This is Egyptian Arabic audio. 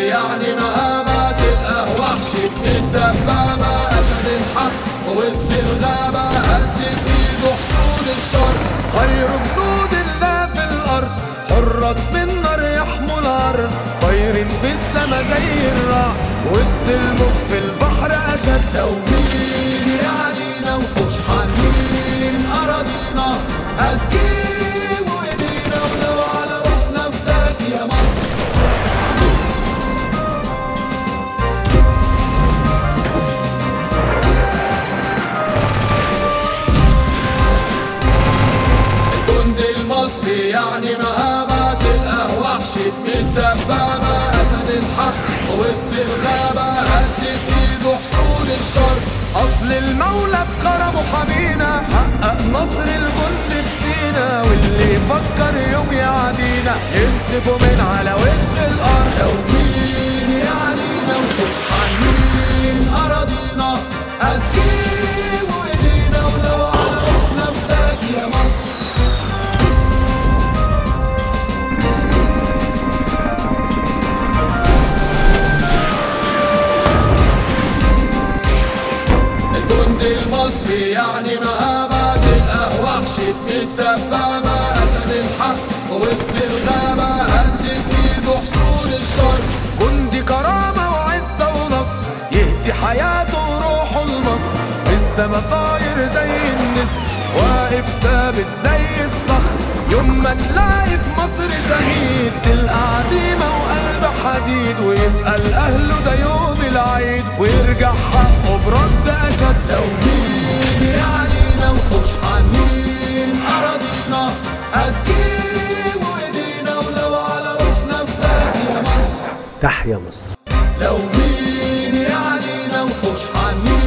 يعني مهابة تبقى وحش الدبابة أسد الحق وسط الغابة هدد إيده حصول الشر خير جنود الله في الأرض حراس من نار يحموا الأرض طايرين في السما زي الرعد وسط الموج في البحر أشد لو مين يعنينا وحوش حنين أراضينا هتجيبوا إيدينا ولو على روحنا فداك يا مصر الجند المصري يعني مهابة تلقى وحش الدبابة أسد الحق وسط الغابة هدد إيده حصول الشر أصل المولى بكرمه حمينا حقق نصر الجند في سينا واللي يفكر يوم يعدينا ينسفه من على وش الأرض لو مين يعنينا ومش عنين أراضينا هتجيبوا إيدينا ولو على روحنا فداك يا مصر الجند المصري يعني مهابة تلقى وحش الدبابة أسد الحق وسط الغابة هدد إيده حصول الشر جندي كرامة وعزة ونصر يهدي حياته وروحه لمصر في السما طاير زي النسر واقف ثابت زي الصخر يوم ما تلاقي في مصر شهيد تلقى عزيمة وقلب حديد ويبقى لأهله ده يوم العيد ويرجع حقه برد أشد لو مين يعنينا وحوش عنين أراضينا هتجيبوا إيدينا ولو على روحنا فداك يا مصر تحيا مصر لو مين يعنينا وحوش عنين